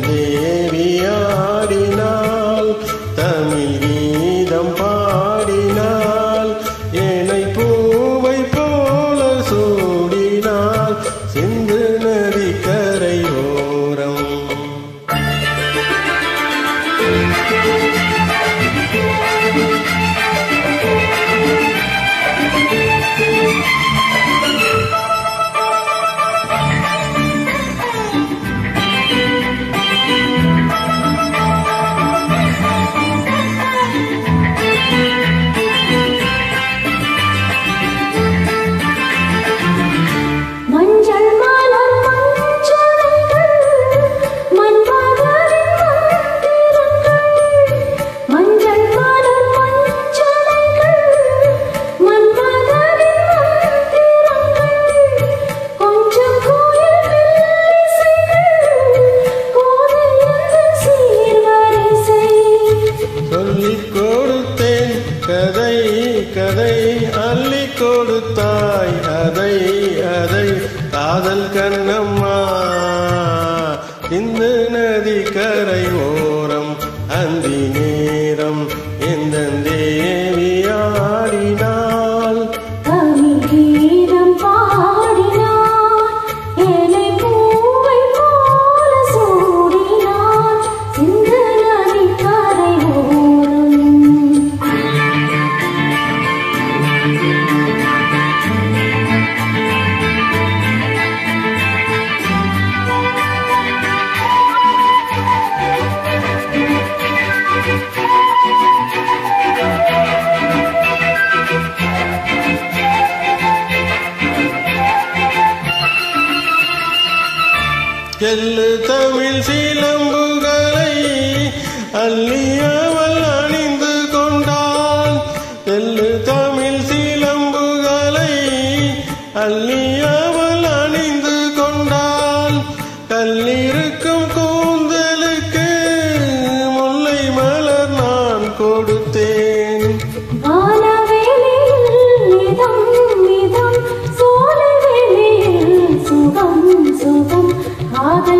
தேவியாடினாள் தமிழ் கீதம் பாடினாள் ஏனை பூவை போல சூடினாள் சிந்து நதி கரையோரம் மஞ்சள் மலர் மஞ்சளைகள் மன்மதரின் மந்திரங்கள் மஞ்சள் மலர் மஞ்சளைகள் மன்மதரின் மந்திரங்கள் கொஞ்சம் கோயில் மெல்லிசைகள் கோதையங்கள் சீர்வரிசை சொல்லிக் கொடுத்தேன் கதை கதை அள்ளி கொடுத்தாய் அதை அதை காதல் கண்ணம்மா இந்த நதி கரை ஓரம் அந்தி நேரம் எந்த தேவியாடினாள் தமிழ் கீதம் பாடினார் ஏனை பூவை போல சூடினார் சிந்து நதி கரையோரம் எல்லு தமிழ் சீலம்புகளை அள்ளியவள் அணிந்து கொண்டாள் எல்லு தமிழ் சீலம்புகளை அள்ளியவள் அணிந்து கொண்டாள் கல்லிருக்கும் கூந்தலுக்கு முல்லை மலர் நான் கொடுத்தேன் வானவெளியில் மிதம் மிதம் சோலைவெளியில் சுகம் சுகம் காதல்